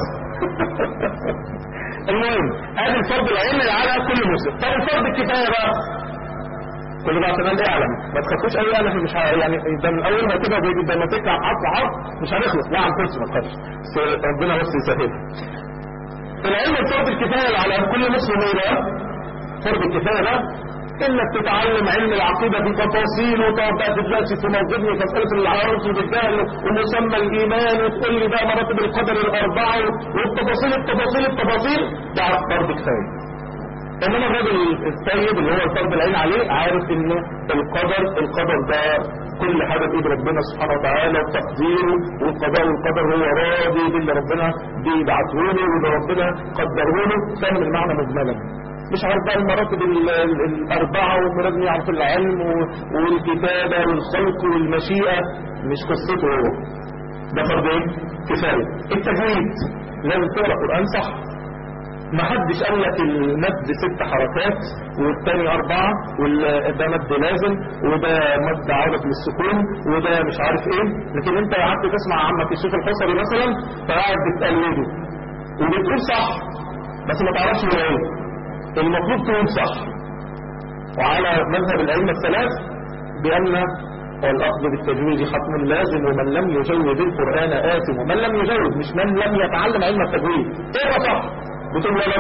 المهم هذا الفرض العين اللي على كل مسلم طب الفرض الكفايه بقى كل ده عشان ايه اعلم ما تخافوش قوي انا مش ه- يعني ده من اول ما كده زي ده ما تطلع حرف حرف مش هنخلص لا عن كرسي ما تخافش بس ربنا بس يسهل العلم الفرض الكفايه اللي على كل مسلم ايه بقى فرض الكفايه ده انك تتعلم علم العقيده بتفاصيل وتقعد بقى دلوقتي تنظمني مساله العرض والجهل ومسمى الايمان وتقول لي بقى مراتب القدر الاربعه والتفاصيل التفاصيل التفاصيل ده فرض كفايه انما الراجل الطيب اللي هو الفرض العين عليه عارف ان القدر القدر ده كل حاجه بايد ربنا سبحانه وتعالى وتقديره والقضاء والقدر هو راضي باللي ربنا بيبعته له واللي ربنا قدره له فاهم المعنى مجملا مش عارف بقى المراتب ال- ال- الاربعه ولازم يعرف العلم و- والكتابه والخلق والمشيئه مش قصته هو ده فرض ايه؟ كفايه التجويد لازم تقرا قران صح ما حدش قال لك المد ست حركات والتاني أربعة وده مد لازم وده مد عودة للسكون وده مش عارف ايه لكن انت قعدت تسمع عمك الشيخ الحصري مثلا فقاعد بتقلده وبتقول صح بس ما تعرفش هو ايه المفروض تقول صح وعلى مذهب الأئمة الثلاث بأن الأخذ بالتجويد ختم لازم ومن لم يجود القرآن آثم ومن لم يجود مش من لم يتعلم علم التجويد ايه صح بتقول ولا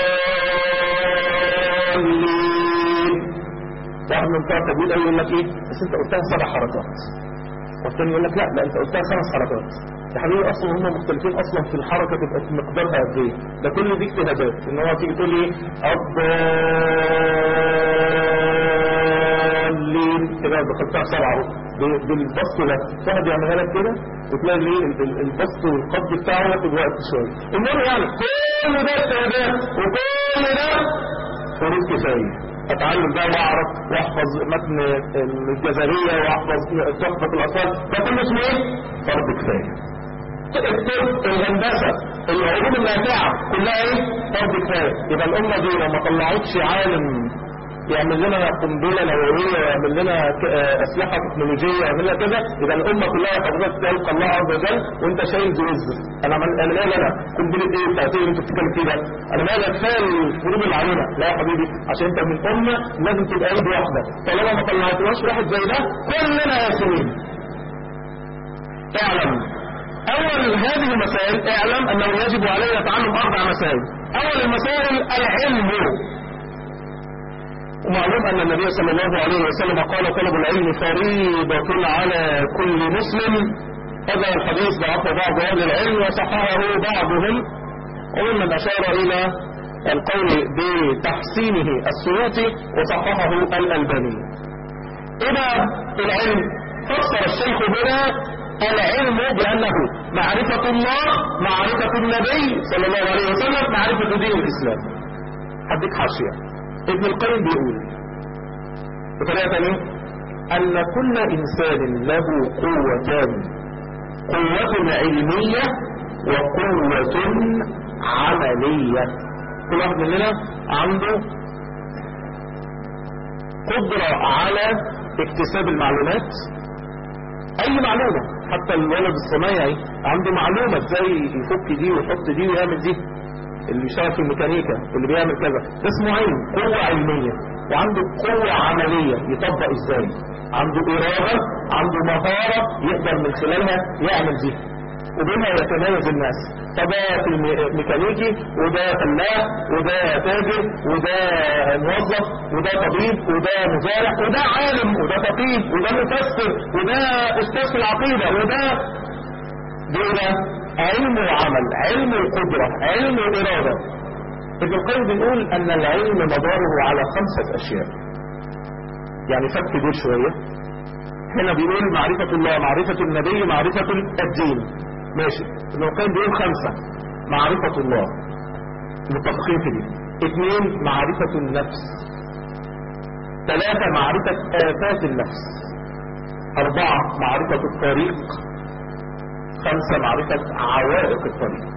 الضالين واحد من بتوع التجويد قال يقول لك ايه بس انت قلتها سبع حركات والثاني يقول لك لا لا انت قلتها خمس حركات يا حبيبي اصلا هم مختلفين اصلا في الحركه تبقى في مقدارها قد ايه ده كل دي اجتهادات ان هو تيجي تقول لي الضالين كده دخلتها سبعة اهو ب- بالبسط ده واحد يعملها لك كده وتلاقي ليه ال- ال- البسط والقبض بتاعه ياخد وقت شويه المهم يعني كل ده استعداد وكل ده فروض كفايه اتعلم بقى واعرف واحفظ متن الجزريه واحفظ تحفه الاطفال ده كله اسمه ايه؟ فرض كفايه الطب الهندسه العلوم النافعه كلها ايه؟ فرض كفايه يبقى الامه دي لو ما طلعتش عالم يعمل لنا قنبله نوويه ويعمل لنا ك- آه، اسلحه تكنولوجيه ويعمل لنا كده يبقى الامه كلها حضرتك تلقى الله عز وجل وانت شايل زوز انا عمل- انا مالي انا قنبله ايه بتاعت ايه اللي انت بتتكلم فيه ده انا مالي كفايه الفروض اللي علينا لا يا حبيبي عشان انت من امه لازم تبقى ايد واحده طالما ما طلعتناش واحد زي ده كلنا ياسمين اعلم اول هذه المسائل اعلم انه يجب علينا تعلم اربع مسائل اول المسائل العلم ومعلوم أن النبي صلى الله عليه وسلم قال طلب العلم فريضة على كل مسلم هذا الحديث ضعف بعض أهل العلم وصححه بعضهم وممن أشار إلى القول بتحسينه السيوطي وصححه الألباني إذا العلم فسر الشيخ هنا العلم بأنه معرفة الله معرفة النبي صلى الله عليه وسلم معرفة دين الإسلام هديك حاشية ابن القيم بيقول بطريقة ثانية أن كل إنسان له قوتان قوة علمية وقوة عملية كل واحد مننا عنده قدرة على اكتساب المعلومات أي معلومة حتى الولد الصنايعي عنده معلومة ازاي يفك دي ويحط دي ويعمل دي اللي بيشتغل في الميكانيكا اللي بيعمل كذا ده اسمه علم قوة علمية وعنده قوة عملية يطبق ازاي عنده إرادة عنده مهارة يقدر من خلالها يعمل دي وبما يتميز الناس فده في الميكانيكي وده فلاح وده تاجر وده موظف وده طبيب وده مزارع وده عالم وده فقيه وده مفسر وده استاذ في العقيده وده دول علم وعمل علم وقدرة علم وإرادة ابن القيم بيقول أن العلم مداره على خمسة أشياء يعني فك دول شوية هنا بيقول معرفة الله معرفة النبي معرفة الدين ماشي ابن القيم بيقول خمسة معرفة الله متفقين في دي اثنين معرفة النفس ثلاثة معرفة آفات النفس أربعة معرفة الطريق خمسة معرفة عوائق الطريق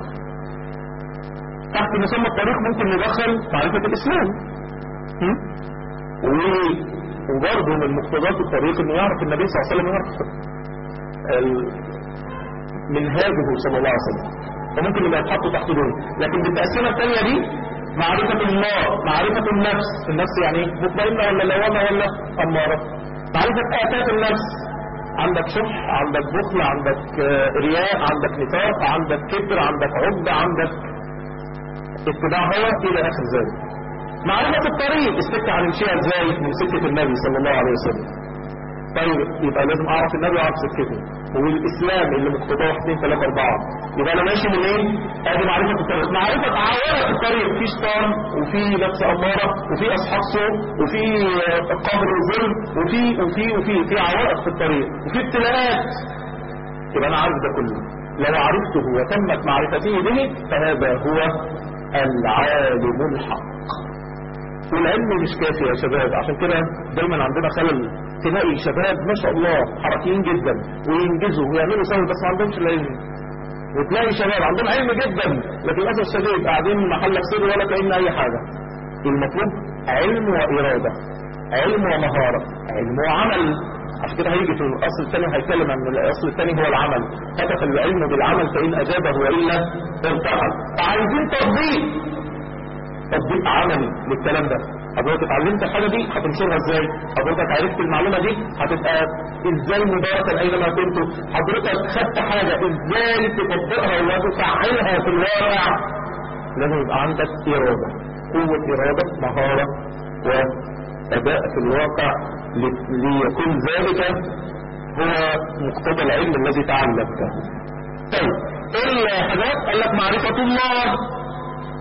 تحت مسمى الطريق ممكن ندخل معرفة الإسلام م? و- وبرضه من مقتضيات الطريق انه يعرف النبي صلى الله عليه وسلم يعرف ال- منهاجه صلى الله عليه وسلم فممكن يبقى يتحطوا تحت دول لكن بالتقسيمه الثانيه دي معرفة الله معرفة النفس النفس يعني ايه؟ مطمئنة ولا لوامة ولا أمارة معرفة آفات النفس عندك شح عندك بخل عندك آه، رياء عندك نفاق عندك كبر عندك عقدة عندك اتباع هوى إلى آخر ذلك معرفة الطريق السكة هنمشيها ازاي من سكة النبي صلى الله عليه وسلم طيب يبقى لازم اعرف النبي واعرف سكته والاسلام اللي مقتضاه 1 2 3 4 يبقى انا ماشي من ايه؟ ادي معرفه الطريق معرفه عوائق الطريق في شيطان وفي نفس اماره وفي اصحاب سوء وفي آه، قبر وظلم وفي وفي وفي في عوائق في الطريق وفي ابتلاءات يبقى انا عارف ده كله لو عرفته وتمت معرفته به فهذا هو العالم الحق والعلم مش كافي يا شباب عشان كده دايما عندنا خلل تلاقي شباب ما شاء الله حركيين جدا وينجزوا ويعملوا سبب بس ما عندهمش العلم وتلاقي شباب عندهم علم جدا لكن للاسف الشديد قاعدين محلك سر ولا كأن اي حاجه المطلوب علم واراده علم ومهاره علم وعمل عشان كده هيجي في الاصل الثاني هيتكلم عن الاصل الثاني هو العمل فتح العلم بالعمل فان اجابه والا ارتحل فعايزين تطبيق تطبيق عملي للكلام ده حضرتك اتعلمت الحاجه دي هتنشرها ازاي حضرتك عرفت المعلومه دي هتبقى ازاي مباركه اينما كنت حضرتك خدت حاجه ازاي تطبقها وتفعلها في الواقع لازم يبقى عندك اراده قوه اراده مهاره واداء في الواقع ل- ليكون ذلك هو مقتضى العلم الذي تعلمته طيب ايه الحاجات قال لك معرفه الله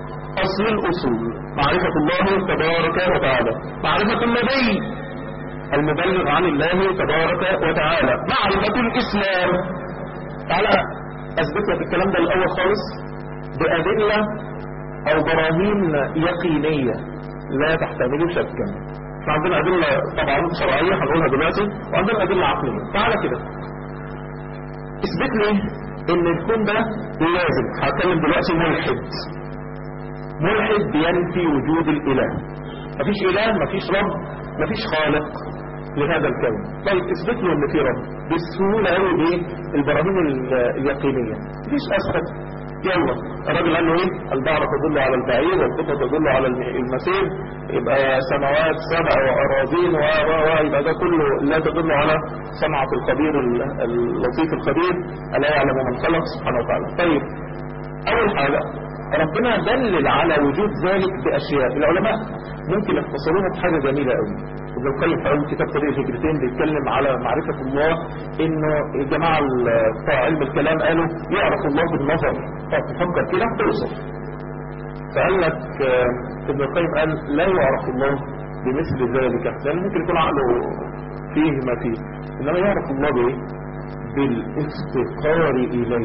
أصل الأصول معرفة الله تبارك وتعالى معرفة النبي المبلغ عن الله تبارك وتعالى معرفة الإسلام تعالى أثبت لك الكلام ده الأول خالص بأدلة أو براهين يقينية لا تحتمل شكا احنا عندنا أدلة طبعا شرعية هنقولها دلوقتي وعندنا أدلة عقلية تعالى كده اثبت لي ان الكون ده لازم هتكلم دلوقتي ملحد ملحد بينفي وجود الاله مفيش اله مفيش رب مفيش خالق لهذا الكون طيب اثبت له ان في رب بالسهوله قوي بايه البراهين ال- اليقينيه مفيش اسهل يلا الراجل قال له ايه البعرة تدل على البعير والقطة تدل على الم- المسير يبقى سماوات سبع واراضين و و و يبقى ده كله لا تدل على صنعة الخبير ال- اللطيف الخبير الا يعلم من خلق سبحانه وتعالى طيب اول حاجة ربنا دلل على وجود ذلك باشياء العلماء ممكن يختصروها بحاجة جميلة قوي ابن القيم في اول كتاب طريق الهجرتين بيتكلم على معرفة الله انه الجماعة ال- بتوع علم الكلام قالوا يعرف الله بالنظر تقعد تفكر كده توصف فقال لك آه، ابن القيم قال لا يعرف الله بمثل ذلك لان ممكن يكون عقله فيه ما فيه انما يعرف الله بايه بالافتقار اليه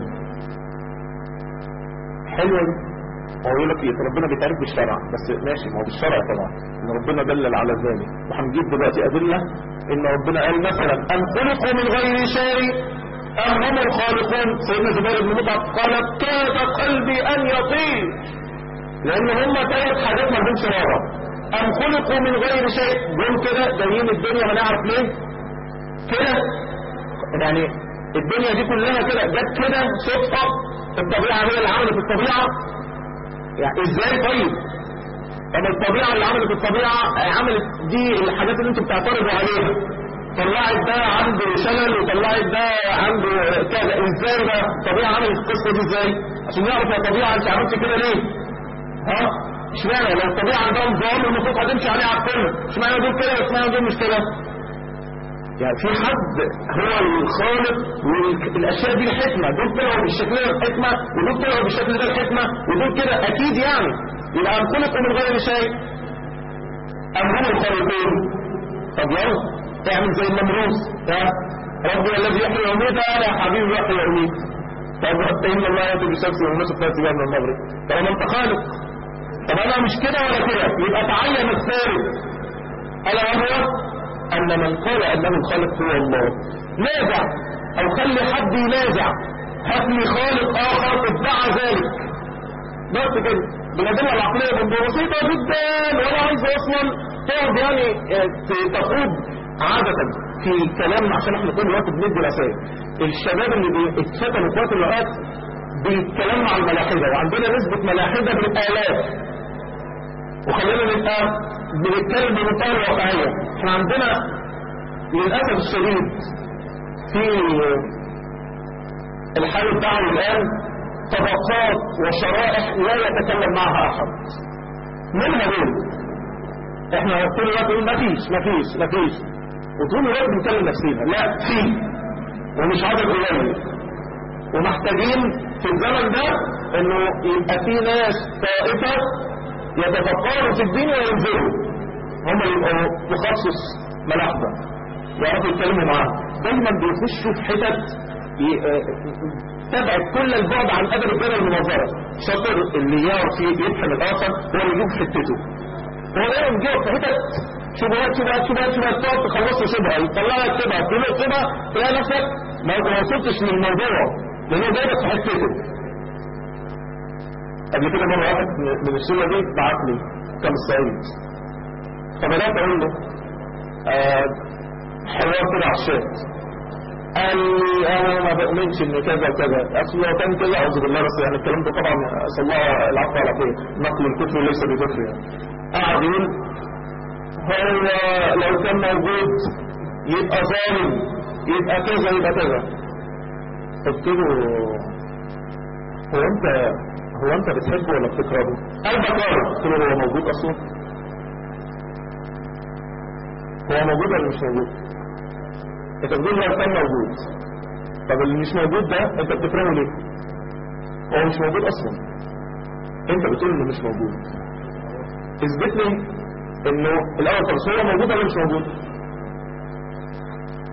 حلوة دي هو يقول لك ايه ربنا بيتعرف بالشرع بس ماشي ما هو بالشرع طبعا ان ربنا دلل على ذلك وهنجيب دلوقتي ادله ان ربنا قال مثلا ام خلقوا من غير شيء ام هم الخالقون سيدنا زبير بن مطعم قال كاد قلبي ان يطير لان هم ثلاث حاجات ما لهمش رابع ام خلقوا من غير شيء جم كده جايين الدنيا ما نعرف ليه كده يعني الدنيا دي كلها كده جت كده صدفه الطبيعه هي اللي عملت الطبيعه يعني ازاي طيب طب الطبيعة اللي عملت الطبيعة عملت دي الحاجات اللي انتوا بتعترضوا عليها طلعت ده عنده شلل وطلعت ده عنده كذا ازاي بقى الطبيعة عملت القصة دي ازاي عشان يعرف يا طبيعة انت عملت كده ليه ها اشمعنى لو الطبيعة عندها نظام المفروض هتمشي عليه على الكل اشمعنى دول كده واشمعنى دول مش كده يعني في حد هو الخالق والاشياء دي الحكمة دول طلعوا بالشكل ده الحكمة ودول طلعوا بالشكل ده الحكمة ودول كده اكيد يعني يبقى ام خلقوا من غير شيء ام هم الخالقون طب يلا اعمل زي النمروز ها ربي الذي يحيي ويميت انا يا حبيبي يحيي ويميت طب ان الله ياتي بشمس والناس تاتي من المغرب طالما انت خالق طب انا مش كده ولا كده يبقى تعين الثالث الا وهو ان من قال انه الخالق هو الله نازع او خلي حد ينازع هات لي خالق اخر ادعى ذلك بس كده بالادله العقليه من بسيطه جدا ولا عايز اصلا تقعد يعني آه، تقود عاده في الكلام عشان احنا طول الوقت بندي رسائل الشباب اللي بي- اتفتنوا في وقت من الاوقات بالكلام مع الملاحده وعندنا نسبه ملاحده بالالاف وخلينا نبقى بنتكلم بمنتهى الواقعيه احنا عندنا للاسف الشديد في الحال الدعوي الان طبقات وشرائح لا يتكلم معها احد منها دول احنا طول الوقت نقول مفيش مفيش مفيش وطول الوقت بنكلم نفسينا لا في ومش عدد قليل ومحتاجين في الزمن ده انه يبقى في ناس طائفه يتفكروا في الدين وينزلوا هم يبقوا تخصص ملاحظه يعرفوا يتكلموا معاه دايما بيخشوا في حتت ي- آه، تبعد كل البعد عن ادب الدين المناظره شاطر اللي يعرف يفهم الاخر هو اللي يجيب حتته هو دايما بيجيب في حتت شبهات شبهات شبهات شبهات تقعد تخلصه شبهه يطلع لك شبهه كل شبهه تلاقي نفسك ما ما وصلتش للموضوع لانه جايبك في حتته قبل كده مره واحد من الشله دي بعت لي كان الصعيد فبدات اقول له آه، حوار كده على الشات قال لي انا ما بؤمنش ان كذا وكذا اصل لو كان كذا اعوذ بالله بس يعني الكلام ده طبعا اسال الله العفو على خير نقل الكفر ليس بكفر يعني قعد يقول هو لو كان موجود يبقى ظالم يبقى كذا يبقى كذا قلت له هو انت هو انت بتحبه ولا بتكرهه؟ قال بكرهه قلت له هو موجود اصلا؟ هو موجود ولا مش موجود؟ انت بتقول لو كان موجود طب اللي مش موجود ده انت بتكرهه ليه؟ هو مش موجود اصلا انت بتقول انه مش موجود اثبت لي انه الاول طب هو موجود ولا مش موجود؟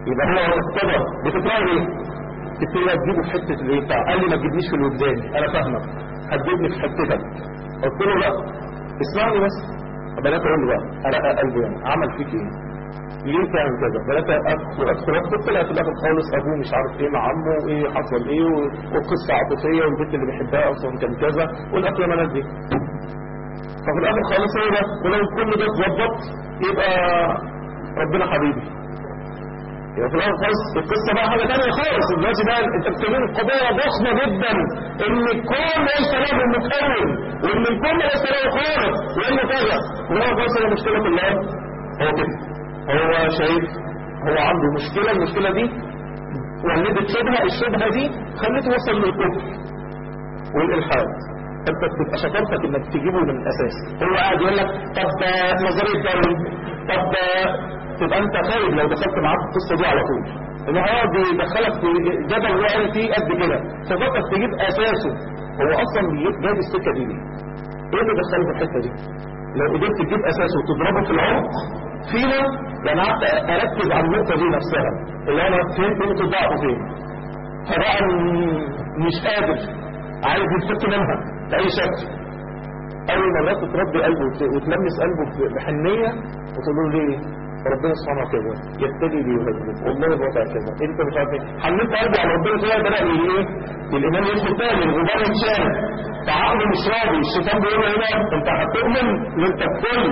يبقى هو ابتدى بتكرهه ليه؟ تبتدي بقى تجيبه في حته الايه بتاع قال لي ما تجيبنيش في الوجدان انا فاهمك هتجيبني في حتتك قلت له لا اسمعني بس بدات اقول له بقى ارقى قلبه يعني عمل فيك ايه؟ ليه تعمل كذا؟ بدات ادخل ادخل ادخل طلع في الاخر خالص ابوه مش عارف ايه مع عمه وايه حصل ايه و- وقصه عاطفيه والبنت اللي بيحبها اصلا كان كذا والافلامات دي ففي الاخر خالص هو ده ولو كل ده اتظبط يبقى ربنا حبيبي يبقى في الاخر خالص القصه بقى حاجه ثانيه خالص دلوقتي بقى انت بتتكلم قضيه ضخمه جدا ان الكون ليس له مكون وان الكون ليس له خالق وانه كذا وفي الاخر خالص هي المشكله كلها هو كده هو شايف هو عنده مشكله المشكله دي ولدت شبهه الشبهه دي خلته يوصل للكفر والالحاد انت بتبقى شطارتك انك تجيبه من الاساس هو قاعد يقول لك طب ده نظريه داروين طب ده تبقى انت خايف لو دخلت معاه في القصه دي على طول ان هو بيدخلك في جدل واقع فيه قد كده شطارتك تجيب اساسه هو اصلا جايب السكه دي ليه؟ ايه اللي دخله في الحته دي؟ لو قدرت تجيب اساسه وتضربه في العمق فينا يعني قعدت اركز على النقطه دي نفسها اللي انا فهمت نقطه ضعفه فين فبقى م- مش قادر عايز يتفك منها بأي شكل أول ما الناس تربي قلبه وت- وتلمس قلبه ب- بحنية وتقول له ليه ربنا سبحانه كذا يبتلي لي ويهذب والله الوضع كذا انت مش عارف ايه حنيت قلبي على ربنا كده بدأ ايه الايمان يدخل تاني الغبار يتشال تعقله مش راضي الشيطان بيقول له هنا انت هتؤمن وانت الكل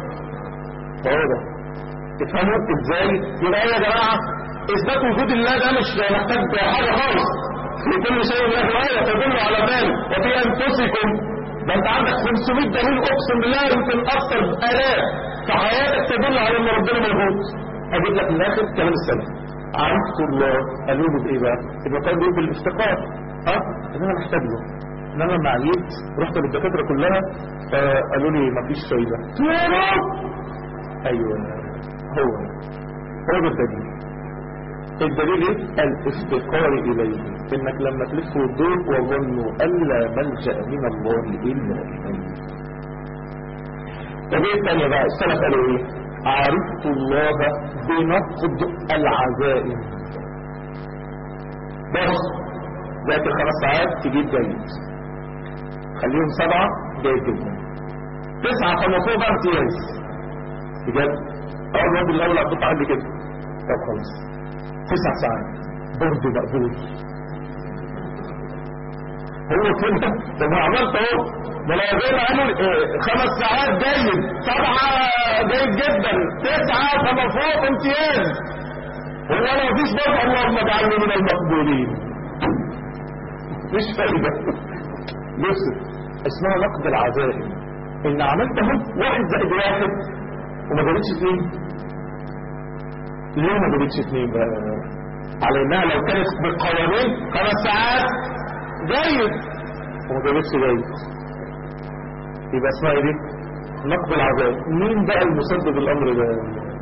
فهو ده تفهموا ازاي يبقى ايه يا جماعه اثبات وجود الله ده مش محتاج حاجه خالص في كل شيء له آية تدل على ذلك وفي أنفسكم ده أنت عندك 500 دليل أقسم بالله يمكن أكثر آلاف في حياتك تدل على إن ربنا موجود أجيب لك من الآخر كلام السلف عرفت الله قالوا له بإيه بقى؟ يبقى قال له بالافتقار ها؟ إن أنا محتاج له إن أنا لما عييت رحت للدكاترة كلها فقالوا لي مفيش فايدة يا رب أيوه هو هو ده الدليل الدليل ايه؟ الافتقار اليه انك لما تلف وتدور وظنوا الا ملجا من الله الا اليه طب ايه الثانيه بقى السلف قالوا ايه عرفت الله بنقد العزائم بس ذاكر خمس ساعات تجيب جيد خليهم سبعة جيد جدا تسعة فما فوق بقى امتياز بجد اول ما الاول هتحط عندي كده طب خلاص تسع ساعات برضه مقبول هو كده طب ما عملت اهو ما لو زي ما قالوا إيه، خمس ساعات جيد سبعة جيد جدا تسعة فما فوق امتياز هو انا مفيش برضه اللهم اجعلني من المقبولين مش فايدة بص اسمها نقد العزائم ان عملت اهو واحد زائد واحد وما جابتش اثنين ليه ما جابتش اثنين بقى على انها لو كانت بالقوانين خمس ساعات جيد وما جابتش جيد يبقى اسمها ايه دي نقد العذاب مين بقى المسبب الامر ده